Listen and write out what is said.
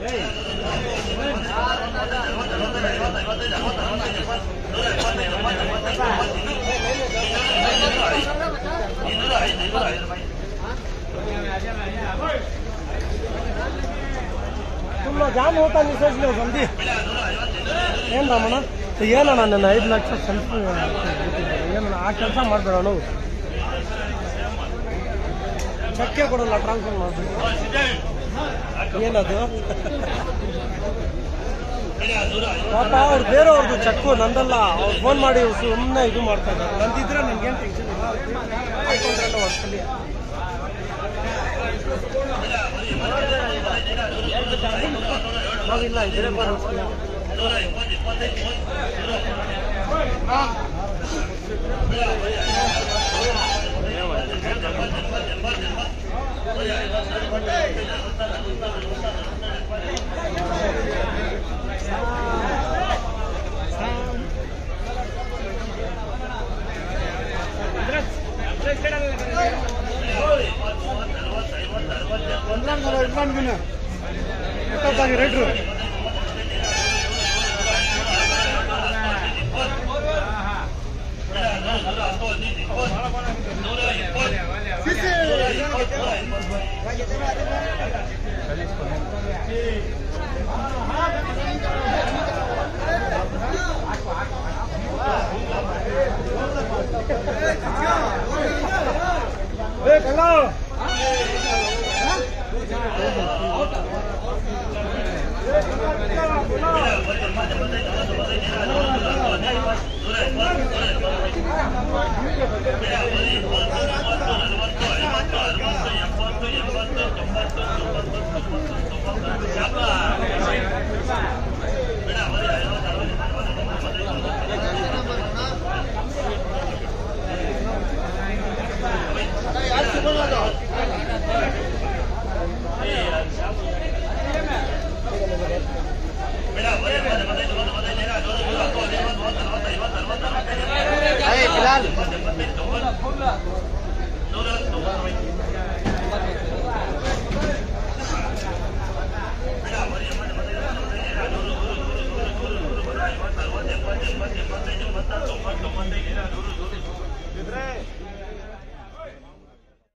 तुम लोग जाम होता नहीं सोच लो जल्दी ಏನು ರಾಮಣ್ಣ ಏನಣ್ಣ ನನ್ನ ಐದು ಲಕ್ಷ ಸ್ವಲ್ಪ ಏನಣ್ಣ ಆ ಕೆಲಸ ಮಾಡಬೇಡ ನಾವು ಚೆಕ್ಕೆ ಕೊಡಲ್ಲ ಟ್ರಾನ್ಸ್ಫರ್ ಮಾಡಬೇಕು ಏನದು ಪಾಪ ಅವ್ರು ಬೇರೆಯವ್ರದ್ದು ಚೆಕ್ಕು ನಂದಲ್ಲ ಅವ್ರು ಫೋನ್ ಮಾಡಿ ಸುಮ್ಮನೆ ಇದು ಮಾಡ್ತಾ ಇದ್ದಾರೆ ನಂದಿದ್ರೆ ನನಗೇನು ಟೆನ್ಷನ್ ಇಲ್ಲ ಹಾಕೊಂಡ್ರಲ್ಲ ಒಂದ್ಸಲಿ ನಾವಿಲ್ಲ ಇದ್ರೆ ಬರೋಲ್ಲ ರೇಟ್ರು ಬೇಕಲ್ಲ